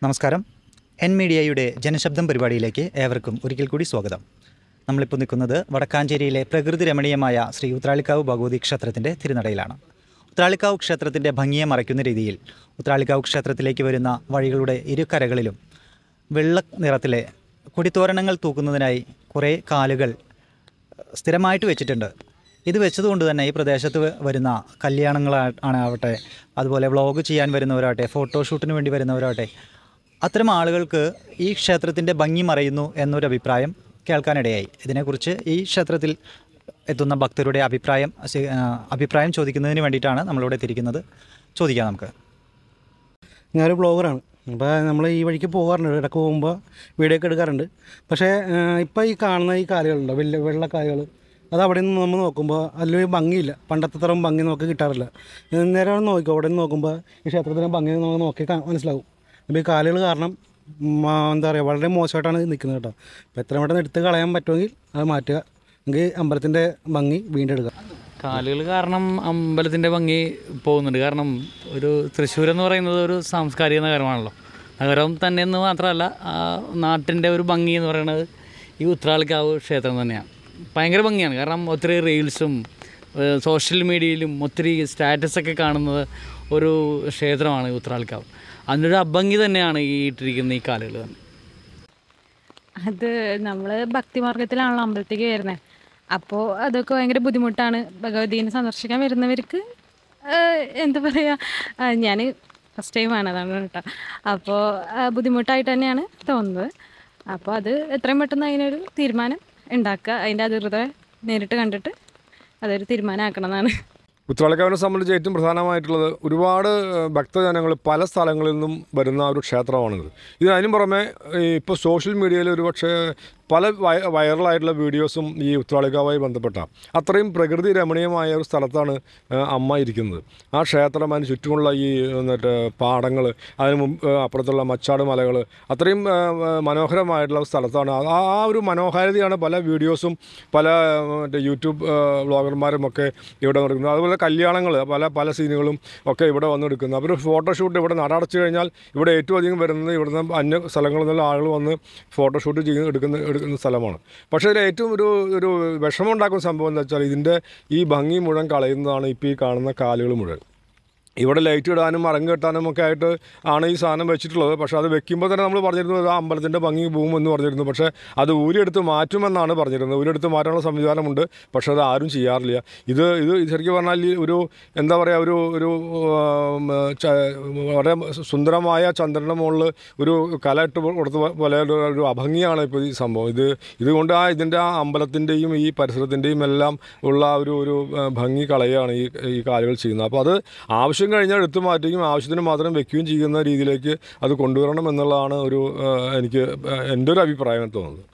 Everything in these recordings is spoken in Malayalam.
നമസ്കാരം എൻ മീഡിയയുടെ ജനശബ്ദം പരിപാടിയിലേക്ക് ഏവർക്കും ഒരിക്കൽ കൂടി സ്വാഗതം നമ്മളിപ്പോൾ നിൽക്കുന്നത് വടക്കാഞ്ചേരിയിലെ പ്രകൃതി രമണീയമായ ശ്രീ ഉത്രാളിക്കാവ് ഭഗവതി ക്ഷേത്രത്തിൻ്റെ തിരുനടയിലാണ് ഉത്രാളിക്കാവ് ക്ഷേത്രത്തിൻ്റെ ഭംഗിയെ മറയ്ക്കുന്ന രീതിയിൽ ഉത്രാളിക്കാവ് ക്ഷേത്രത്തിലേക്ക് വരുന്ന വഴികളുടെ ഇരുകരകളിലും വെള്ള നിറത്തിലെ കൊടിത്തോരണങ്ങൾ തൂക്കുന്നതിനായി കുറേ കാലുകൾ സ്ഥിരമായിട്ട് വെച്ചിട്ടുണ്ട് ഇത് വെച്ചതുകൊണ്ട് തന്നെ ഈ പ്രദേശത്ത് വ- വരുന്ന കല്യാണങ്ങൾ ആവട്ടെ അതുപോലെ വ്ളോഗ് ചെയ്യാൻ വരുന്നവരാകട്ടെ ഫോട്ടോഷൂട്ടിന് വേണ്ടി വരുന്നവരാകട്ടെ അത്തരം ആളുകൾക്ക് ഈ ക്ഷേത്രത്തിൻ്റെ ഭംഗി മറയുന്നു എന്നൊരു അഭിപ്രായം കേൾക്കാനിടയായി ഇതിനെക്കുറിച്ച് ഈ ക്ഷേത്രത്തിൽ എത്തുന്ന ഭക്തരുടെ അഭിപ്രായം സി- ആ, അഭിപ്രായം ചോദിക്കുന്നതിന് വേണ്ടിയിട്ടാണ് നമ്മളിവിടെ തിരിക്കുന്നത് ചോദിക്കാം നമുക്ക് ഞാനൊരു ബ്ലോഗറാണ് അപ്പോൾ നമ്മൾ ഈ വഴിക്ക് പോകാറുണ്ട് ഇടയ്ക്ക് പോകുമ്പോൾ വീഡിയോ ഒക്കെ എടുക്കാറുണ്ട് പക്ഷേ ഇപ്പോൾ ഈ കാണുന്ന ഈ കാലുകളുണ്ട് വെള്ള വെള്ളക്കാലുകൾ അത് അവിടെ നിന്ന് നമ്മൾ നോക്കുമ്പോൾ അതിലൊരു ഭംഗിയില്ല പണ്ടത്തെ തരം ഭംഗി നമുക്ക് കിട്ടാറില്ല ഏഹ് നേരെ അവിടെ നോക്കിക്കോ അവിടെ നിന്ന് നോക്കുമ്പോൾ ഈ ക്ഷേത്രത്തിൻ്റെ ഭംഗി നമുക്ക് നോക്കി കാ- മനസ്സിലാവും അപ്പോൾ ഈ കാലുകൾ കാരണം ഉം, ആ, എന്താ പറയുക വളരെ മോശമായിട്ടാണ് നിൽക്കുന്നത് കേട്ടോ അപ്പോൾ എത്രയും പെട്ടെന്ന് എടുത്ത് കളയാൻ പറ്റുമെങ്കിൽ അത് മാറ്റുക എങ്കിൽ അമ്പലത്തിൻ്റെ ഭംഗി വീണ്ടെടുക്കുക കാലുകൾ കാരണം അമ്പലത്തിൻ്റെ ഭംഗി പോകുന്നുണ്ട് കാരണം ഒരു തൃശ്ശൂർ എന്ന് പറയുന്നത് ഒരു സാംസ്കാരിക നഗരമാണല്ലോ നഗരം തന്നെ എന്ന് മാത്രമല്ല ആ നാട്ടിൻ്റെ ഒരു ഭംഗി എന്ന് പറയുന്നത് ഈ ഉത്രാളിക്കാവ് ക്ഷേത്രം തന്നെയാണ് ഭയങ്കര ഭംഗിയാണ് കാരണം ഒത്തിരി റീൽസും ഏഹ് സോഷ്യൽ മീഡിയയിലും ഒത്തിരി സ്റ്റാറ്റസൊക്കെ കാണുന്നത് ഒരു ക്ഷേത്രമാണ് ഈ ഉത്രാളിക്കാവ് അതിൻ്റെ ഒരു അഭംഗി തന്നെയാണ് ഈ ഇട്ടിരിക്കുന്ന ഈ കാലുകൾ തന്നെ അത് നമ്മൾ ഭക്തിമാർഗത്തിലാണല്ലോ അമ്പലത്തേക്ക് വരുന്നത് അപ്പോൾ അതൊക്കെ ഭയങ്കര ബുദ്ധിമുട്ടാണ് ഭഗവതീനെ സന്ദർശിക്കാൻ വരുന്നവർക്ക് ആഹ് എന്താ പറയുക ഞാൻ ഫസ്റ്റ് ടൈമാണ് അതാണ് കേട്ടോ അപ്പോൾ ബുദ്ധിമുട്ടായിട്ട് തന്നെയാണ് തോന്നുന്നത് അപ്പോൾ അത് എത്രയും പെട്ടെന്ന് അതിനൊരു തീരുമാനം ഉണ്ടാക്കുക അതിൻ്റെ അതിർത നേരിട്ട് കണ്ടിട്ട് അതൊരു തീരുമാനമാക്കണം എന്നാണ് ഉത്രാളിക്കാവിനെ സംബന്ധിച്ച് ഏറ്റവും പ്രധാനമായിട്ടുള്ളത് ഒരുപാട് ഭക്തജനങ്ങൾ പല സ്ഥലങ്ങളിൽ നിന്നും വരുന്ന ഒരു ക്ഷേത്രമാണിത് ഇതിനു പുറമെ ഇപ്പോൾ സോഷ്യൽ മീഡിയയിൽ ഒരുപക്ഷെ പല വൈ- വൈറലായിട്ടുള്ള വീഡിയോസും ഈ ഉത്രാളിക്കാവുമായി ബന്ധപ്പെട്ട അത്രയും പ്രകൃതി രമണീയമായ ഒരു സ്ഥലത്താണ് ആ, അമ്മ ഇരിക്കുന്നത് ആ ക്ഷേത്രം അതിന് ചുറ്റുമുള്ള ഈ എന്നിട്ട് പാടങ്ങൾ അതിന് മുമ്പ് അപ്പുറത്തുള്ള മച്ചാട് മലകൾ അത്രയും ആ, മനോഹരമായിട്ടുള്ള ഒരു സ്ഥലത്താണ് ആ ആ ഒരു മനോഹാരിതയാണ് പല വീഡിയോസും പല ആ, മറ്റേ യൂട്യൂബ് ആ, വ്ളോഗർമാരും ഒക്കെ ഇവിടെ നടക്കുന്നത് അതുപോലെ കല്യാണങ്ങൾ പല പല സീനുകളും ഒക്കെ ഇവിടെ വന്നെടുക്കുന്നത് അവർ ഫോട്ടോഷൂട്ട് ഇവിടെ നടടച്ചു കഴിഞ്ഞാൽ ഇവിടെ ഏറ്റവും അധികം വരുന്നത് ഇവിടുന്ന് അന്യ സ്ഥലങ്ങളിൽ നിന്നുള്ള ആളുകൾ വന്ന് ഫോട്ടോഷൂട്ട് ചെയ്യുന്ന എടുക്കുന്ന എടുക്കുന്ന സ്ഥലമാണ് പക്ഷേ ഇതിൽ ഏറ്റവും ഒരു ഒരു വിഷമമുണ്ടാക്കുന്ന സംഭവം എന്താ വെച്ചാൽ ഇതിൻ്റെ ഈ ഭംഗി മുഴുവൻ കളയുന്നതാണ് ഇപ്പോൾ ഈ കാണുന്ന കാലുകൾ മുഴുവൻ ഇവിടെ ലൈറ്റ് ഇടാനും മറങ്ങ് കെട്ടാനും ഒക്കെ ആയിട്ട് ആണ് ഈ സാധനം വെച്ചിട്ടുള്ളത് പക്ഷേ അത് വെക്കുമ്പോൾ തന്നെ നമ്മൾ പറഞ്ഞിരുന്നു ആ അമ്പലത്തിൻ്റെ ഭംഗി പോകുമെന്ന് പറഞ്ഞിരുന്നു പക്ഷേ അത് ഊരിയെടുത്ത് മാറ്റുമെന്നാണ് പറഞ്ഞിരുന്നത് ഊരിയെടുത്ത് മാറ്റാനുള്ള സംവിധാനമുണ്ട് പക്ഷേ അത് ആരും ചെയ്യാറില്ല ഇത് ഇത് ശരിക്കും പറഞ്ഞാൽ ഈ ഒരു എന്താ പറയുക ഒരു ഒരു ഉം, ച- വളരെ സുന്ദരമായ ചന്ദ്രൻ്റെ മുകളിൽ ഒരു കല ഇട്ട് കൊടുത്ത പോലെ ഒരു ഒരു അഭംഗിയാണ് ഇപ്പോൾ ഈ സംഭവം ഇത് ഇതുകൊണ്ട് ആ ഇതിൻ്റെ ആ അമ്പലത്തിൻ്റെയും ഈ പരിസരത്തിൻ്റെയും എല്ലാം ഉള്ള ആ ഒരു ഒരു ആ, ഭംഗി കളയുകയാണ് ഈ ഈ കാലുകൾ ചെയ്യുന്നത് അപ്പോൾ അത് ആവശ്യം കഴിഞ്ഞാൽ എടുത്തു മാറ്റുകയും ആവശ്യത്തിന് മാത്രം വെക്കുകയും ചെയ്യുന്ന രീതിയിലേക്ക് അത് കൊണ്ടുവരണം എന്നുള്ളതാണ് ഒരു ആ, എനിക്ക് ആ, എൻ്റെ ഒരു അഭിപ്രായം തോന്നുന്നത്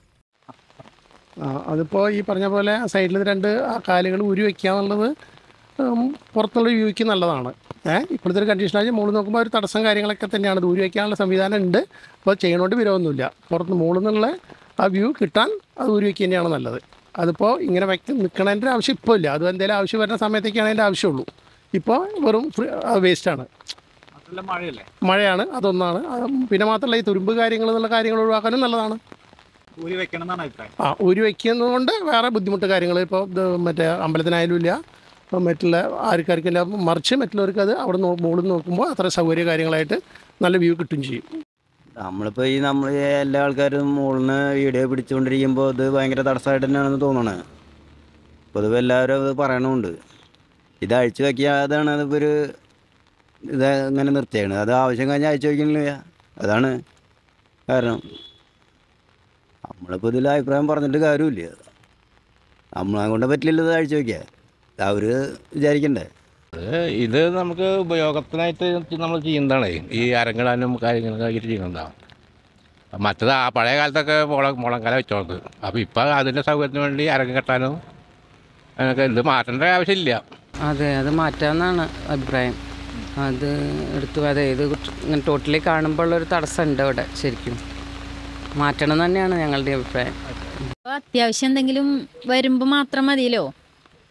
ആ, അതിപ്പോൾ ഈ പറഞ്ഞ പോലെ സൈഡിൽ രണ്ട് ആ കാലുകൾ ഉരി വയ്ക്കുക എന്നുള്ളത് ഉം, പുറത്തുള്ള വ്യൂയ്ക്ക് നല്ലതാണ് ഏഹ് ഇപ്പോഴത്തെ ഒരു കണ്ടീഷനായി മുകളിൽ നോക്കുമ്പോൾ ഒരു തടസ്സം കാര്യങ്ങളൊക്കെ തന്നെയാണ് ഇത് ഉരി വയ്ക്കാനുള്ള സംവിധാനം ഉണ്ട് അപ്പോൾ ചെയ്യണോണ്ട് വിരോധമൊന്നുമില്ല പുറത്ത് മുകളിൽ നിന്നുള്ള ആ വ്യൂ കിട്ടാൻ അത് ഉരി വയ്ക്കുക തന്നെയാണ് നല്ലത് അതിപ്പോൾ ഇങ്ങനെ വ്യക്തി നിൽക്കണതിൻ്റെ ഒരു ആവശ്യം ഇപ്പോൾ ഇല്ല അത് എന്തെങ്കിലും ആവശ്യം വരുന്ന സമയത്തേക്കാണ് അതിൻ്റെ ആവശ്യമുള്ളൂ ഇപ്പോൾ വെറും ഫ്രീ വേസ്റ്റാണ് മഴയല്ലേ മഴയാണ് അതൊന്നാണ് അത് പിന്നെ മാത്രമല്ല ഈ തുരുമ്പ് കാര്യങ്ങൾ എന്നുള്ള കാര്യങ്ങൾ ഒഴിവാക്കാനും നല്ലതാണ് ഊരി വെക്കണം എന്നാണ് അഭിപ്രായം ആ ഊരി വയ്ക്കുന്നത് കൊണ്ട് വേറെ ബുദ്ധിമുട്ട് കാര്യങ്ങൾ ഇപ്പോൾ ഇത് മറ്റേ അമ്പലത്തിനായാലും ഇല്ല ഇപ്പം മറ്റുള്ള ആർക്കാർക്കില്ല മറിച്ച് മറ്റുള്ളവർക്ക് അത് അവിടെ നോ മുകളിൽ നോക്കുമ്പോൾ അത്ര സൗകര്യ കാര്യങ്ങളായിട്ട് നല്ല വ്യൂ കിട്ടും ചെയ്യും നമ്മളിപ്പോൾ ഈ നമ്മൾ എല്ലാ ആൾക്കാരും മുകളിൽ നിന്ന് വീഡിയോ പിടിച്ചുകൊണ്ടിരിക്കുമ്പോൾ ഇത് ഭയങ്കര തടസ്സമായിട്ട് തന്നെയാണെന്ന് തോന്നണേ പൊതുവെ എല്ലാവരും അത് പറയണമുണ്ട് ഇത് അഴിച്ചു വയ്ക്കാതാണ് അതിപ്പോൾ ഒരു ഇത് ഇങ്ങനെ നിർത്തിയാണ് അത് ആവശ്യം കഴിഞ്ഞാൽ അഴിച്ചു വയ്ക്കണില്ല അതാണ് കാരണം നമ്മളിപ്പോൾ ഇതിൽ അഭിപ്രായം പറഞ്ഞിട്ട് കാര്യമില്ല നമ്മളെ കൊണ്ട് പറ്റില്ലല്ലോ ഇത് അഴിച്ചു വയ്ക്കുക അവർ വിചാരിക്കണ്ടേ ഇത് നമുക്ക് ഉപയോഗത്തിനായിട്ട് നമ്മൾ ചെയ്യുന്നതാണ് ഈ അരങ്ങിടാനും കാര്യങ്ങളൊക്കെ ചെയ്യുന്നതാണ് മറ്റത് ആ പഴയ കാലത്തൊക്കെ മുള മുളങ്കല വെച്ചോണ്ട് അപ്പോൾ ഇപ്പോൾ അതിൻ്റെ സൗകര്യത്തിന് വേണ്ടി അരങ്ങ് കെട്ടാനും അതിനൊക്കെ ഇത് മാറ്റേണ്ട ആവശ്യമില്ല അതെ അത് മാറ്റാമെന്നാണ് അഭിപ്രായം അത് എടുത്തു അതെ ഇത് ഇങ്ങനെ ടോട്ടലി കാണുമ്പോൾ ഉള്ളൊരു തടസ്സമുണ്ട് അവിടെ ശരിക്കും മാറ്റണം എന്ന് തന്നെയാണ് ഞങ്ങളുടെ അഭിപ്രായം അപ്പോൾ അത്യാവശ്യം എന്തെങ്കിലും വരുമ്പോൾ മാത്രം മതിയല്ലോ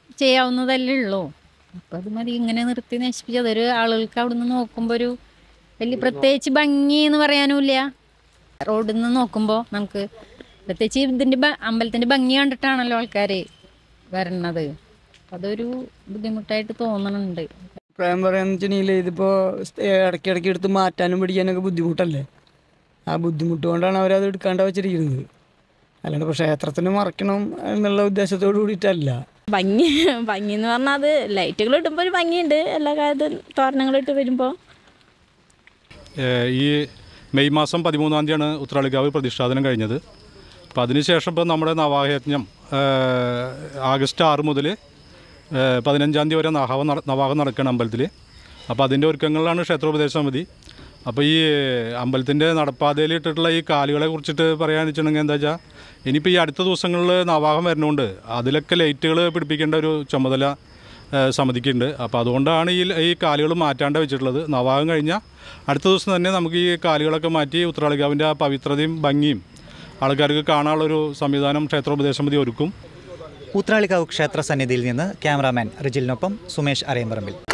ചെയ്യാവുന്നതല്ലേ ഉള്ളൂ അപ്പോൾ അത് മതി ഇങ്ങനെ നിർത്തി നശിപ്പിച്ച് അതൊരു ആളുകൾക്ക് അവിടെ നിന്ന് നോക്കുമ്പോൾ ഒരു വലിയ പ്രത്യേകിച്ച് ഭംഗി എന്ന് പറയാനുമില്ല റോഡിൽ നിന്ന് നോക്കുമ്പോൾ നമുക്ക് പ്രത്യേകിച്ച് ഇതിൻ്റെ അമ്പലത്തിൻ്റെ ഭംഗി കണ്ടിട്ടാണല്ലോ ആൾക്കാർ വരണത് അതൊരു ബുദ്ധിമുട്ടായിട്ട് തോന്നണുണ്ട് അഭിപ്രായം പറയാന്ന് വെച്ചിട്ടുണ്ടെങ്കിൽ ഇതിപ്പോൾ ഇടയ്ക്കിടയ്ക്ക് എടുത്ത് മാറ്റാനും പിടിക്കാനൊക്കെ ബുദ്ധിമുട്ടല്ലേ ആ ബുദ്ധിമുട്ട് കൊണ്ടാണ് അവരത് എടുക്കാണ്ട് വെച്ചിരിക്കുന്നത് അല്ലാണ്ട് ഇപ്പോൾ ക്ഷേത്രത്തിന് മറയ്ക്കണം എന്നുള്ള ഉദ്ദേശത്തോട് കൂടിയിട്ടല്ല ഭംഗി ഭംഗി എന്ന് പറഞ്ഞാൽ അത് ലൈറ്റുകൾ ഇടുമ്പോൾ ഒരു ഭംഗിയുണ്ട് എല്ലാ കാലത്തും തോരണങ്ങളിട്ട് വരുമ്പോൾ ഈ മെയ് മാസം പതിമൂന്നാം തീയതിയാണ് ഉത്രാളിക്കാവ് പ്രതിഷ്ഠാപനം കഴിഞ്ഞത് അപ്പോൾ അതിനുശേഷം ഇപ്പോൾ നമ്മുടെ നവാഹയജ്ഞം ഏഹ്, ആഗസ്റ്റ് ആറ് മുതൽ ഏഹ്, പതിനഞ്ചാം തീയതി വരെ നഹാവം നട നവാഹം നടക്കുകയാണ് അമ്പലത്തിൽ അപ്പോൾ അതിൻ്റെ ഒരുക്കങ്ങളിലാണ് ക്ഷേത്രോപദേശ സമിതി അപ്പോൾ ഈ അമ്പലത്തിൻ്റെ നടപ്പാതയിൽ ഇട്ടിട്ടുള്ള ഈ കാലുകളെ കുറിച്ചിട്ട് പറയാന്ന് വെച്ചിട്ടുണ്ടെങ്കിൽ എന്താ വെച്ചാൽ ഇനിയിപ്പോൾ ഈ അടുത്ത ദിവസങ്ങളിൽ നവാഹം വരുന്നതുകൊണ്ട് അതിലൊക്കെ ലൈറ്റുകൾ പിടിപ്പിക്കേണ്ട ഒരു ചുമതല ഏഹ്, സമിതിക്കുണ്ട് അപ്പോൾ അതുകൊണ്ടാണ് ഈ ഈ കാലുകൾ മാറ്റാണ്ട് വെച്ചിട്ടുള്ളത് നവാഹം കഴിഞ്ഞാൽ അടുത്ത ദിവസം തന്നെ നമുക്ക് ഈ കാലുകളൊക്കെ മാറ്റി ഉത്രാളികാവിൻ്റെ ആ പവിത്രതയും ഭംഗിയും ആൾക്കാർക്ക് കാണാനുള്ളൊരു സംവിധാനം ക്ഷേത്രോപദേശ സമിതി ഒരുക്കും ഉത്രാളിക്കാവ് ക്ഷേത്ര സന്നിധിയിൽ നിന്ന് ക്യാമറാമാൻ റിജിലിനൊപ്പം സുമേഷ് അരയമ്പറമ്പിൽ